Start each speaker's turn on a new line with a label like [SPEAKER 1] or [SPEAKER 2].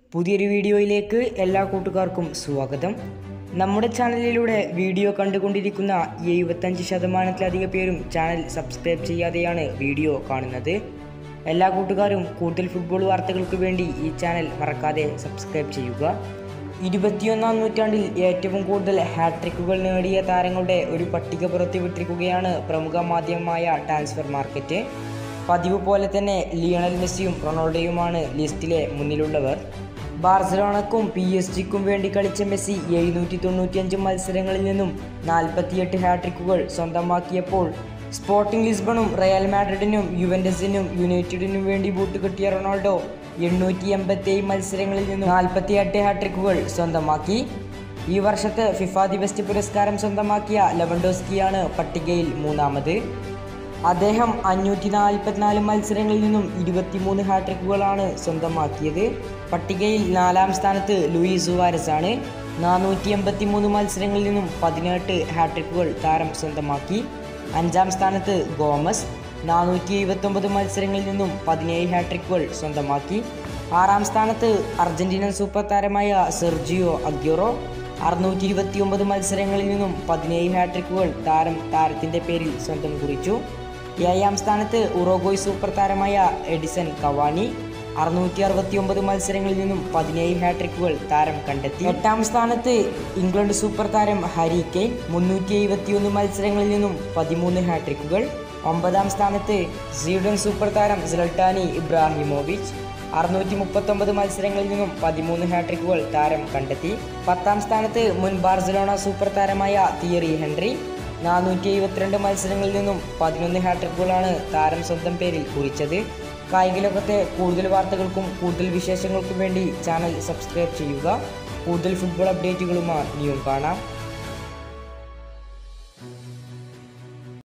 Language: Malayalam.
[SPEAKER 1] പുതിയൊരു വീഡിയോയിലേക്ക് എല്ലാ കൂട്ടുകാർക്കും സ്വാഗതം നമ്മുടെ ചാനലിലൂടെ വീഡിയോ കണ്ടുകൊണ്ടിരിക്കുന്ന എഴുപത്തഞ്ച് ശതമാനത്തിലധികം പേരും ചാനൽ സബ്സ്ക്രൈബ് ചെയ്യാതെയാണ് വീഡിയോ കാണുന്നത് എല്ലാ കൂട്ടുകാരും കൂടുതൽ ഫുട്ബോൾ വാർത്തകൾക്ക് വേണ്ടി ഈ ചാനൽ മറക്കാതെ സബ്സ്ക്രൈബ് ചെയ്യുക ഇരുപത്തിയൊന്നാം നൂറ്റാണ്ടിൽ ഏറ്റവും കൂടുതൽ ഹാട്രിക്കുകൾ നേടിയ താരങ്ങളുടെ ഒരു പട്ടിക പുറത്തുവിട്ടിരിക്കുകയാണ് പ്രമുഖ മാധ്യമമായ ട്രാൻസ്ഫർ മാർക്കറ്റ് പതിവ് പോലെ തന്നെ ലിയണൽ മെസ്സിയും റൊണാൾഡോയുമാണ് ലിസ്റ്റിലെ മുന്നിലുള്ളവർ ബാർസലോണക്കും പി എസ് ജിക്കും വേണ്ടി കളിച്ച മെസ്സി എഴുന്നൂറ്റി തൊണ്ണൂറ്റിയഞ്ച് മത്സരങ്ങളിൽ നിന്നും നാൽപ്പത്തിയെട്ട് ഹാട്രിക്കുകൾ സ്വന്തമാക്കിയപ്പോൾ സ്പോർട്ടിംഗ് ലിസ്ബണും റയൽ മാഡ്രിഡിനും യുവൻഡസിനും യുണൈറ്റഡിനും വേണ്ടി ബൂട്ടുകെട്ടിയ റൊണാൾഡോ എണ്ണൂറ്റി എൺപത്തിയേഴ് മത്സരങ്ങളിൽ നിന്നും നാൽപ്പത്തിയെട്ട് ഹാട്രിക്കുകൾ സ്വന്തമാക്കി ഈ വർഷത്തെ ഫിഫ ദി ബെസ്റ്റ് പുരസ്കാരം സ്വന്തമാക്കിയ ലെവൻഡോസ്കിയാണ് പട്ടികയിൽ മൂന്നാമത് അദ്ദേഹം അഞ്ഞൂറ്റി നാൽപ്പത്തിനാല് മത്സരങ്ങളിൽ നിന്നും ഇരുപത്തിമൂന്ന് ഹാട്രിക്കുകളാണ് സ്വന്തമാക്കിയത് പട്ടികയിൽ നാലാം സ്ഥാനത്ത് ലൂയിസ് സുവാരസ് ആണ് നാനൂറ്റി എൺപത്തി മൂന്ന് മത്സരങ്ങളിൽ നിന്നും പതിനെട്ട് ഹാട്രിക്കുകൾ താരം സ്വന്തമാക്കി അഞ്ചാം സ്ഥാനത്ത് ഗോമസ് നാനൂറ്റി എഴുപത്തൊമ്പത് മത്സരങ്ങളിൽ നിന്നും പതിനേഴ് ഹാട്രിക്കുകൾ സ്വന്തമാക്കി ആറാം സ്ഥാനത്ത് അർജന്റീനൻ സൂപ്പർ താരമായ സെർജിയോ അഗ്യൂറോ അറുന്നൂറ്റി ഇരുപത്തി ഒമ്പത് മത്സരങ്ങളിൽ നിന്നും പതിനേഴ് ഹാട്രിക്കുകൾ താരം താരത്തിൻ്റെ പേരിൽ സ്വന്തം കുറിച്ചു ഏഴാം സ്ഥാനത്ത് ഉറോഗോയ് സൂപ്പർ താരമായ എഡിസൺ കവാനി അറുന്നൂറ്റി അറുപത്തി ഒമ്പത് മത്സരങ്ങളിൽ നിന്നും പതിനേഴ് ഹാട്രിക്കുകൾ താരം കണ്ടെത്തി എട്ടാം സ്ഥാനത്ത് ഇംഗ്ലണ്ട് സൂപ്പർ താരം ഹാരി കെയ്ൻ മുന്നൂറ്റി എഴുപത്തിയൊന്ന് മത്സരങ്ങളിൽ നിന്നും പതിമൂന്ന് ഹാട്രിക്കുകൾ ഒമ്പതാം സ്ഥാനത്ത് സ്വീഡൻ സൂപ്പർ താരം സിലട്ടാനി ഇബ്രാഹിമോവിച്ച് അറുന്നൂറ്റി മുപ്പത്തൊമ്പത് മത്സരങ്ങളിൽ നിന്നും പതിമൂന്ന് ഹാട്രിക്കുകൾ താരം കണ്ടെത്തി പത്താം സ്ഥാനത്ത് മുൻ ബാർസലോണ സൂപ്പർ താരമായ തിയറി ഹെൻറി നാനൂറ്റി എഴുപത്തിരണ്ട് മത്സരങ്ങളിൽ നിന്നും പതിനൊന്ന് ഹാട്രിക്കുകളാണ് താരം സ്വന്തം പേരിൽ കുറിച്ചത് കായിക ലോകത്തെ കൂടുതൽ വാർത്തകൾക്കും കൂടുതൽ വിശേഷങ്ങൾക്കും വേണ്ടി ചാനൽ സബ്സ്ക്രൈബ് ചെയ്യുക കൂടുതൽ ഫുട്ബോൾ അപ്ഡേറ്റുകളുമായി ഇനിയും കാണാം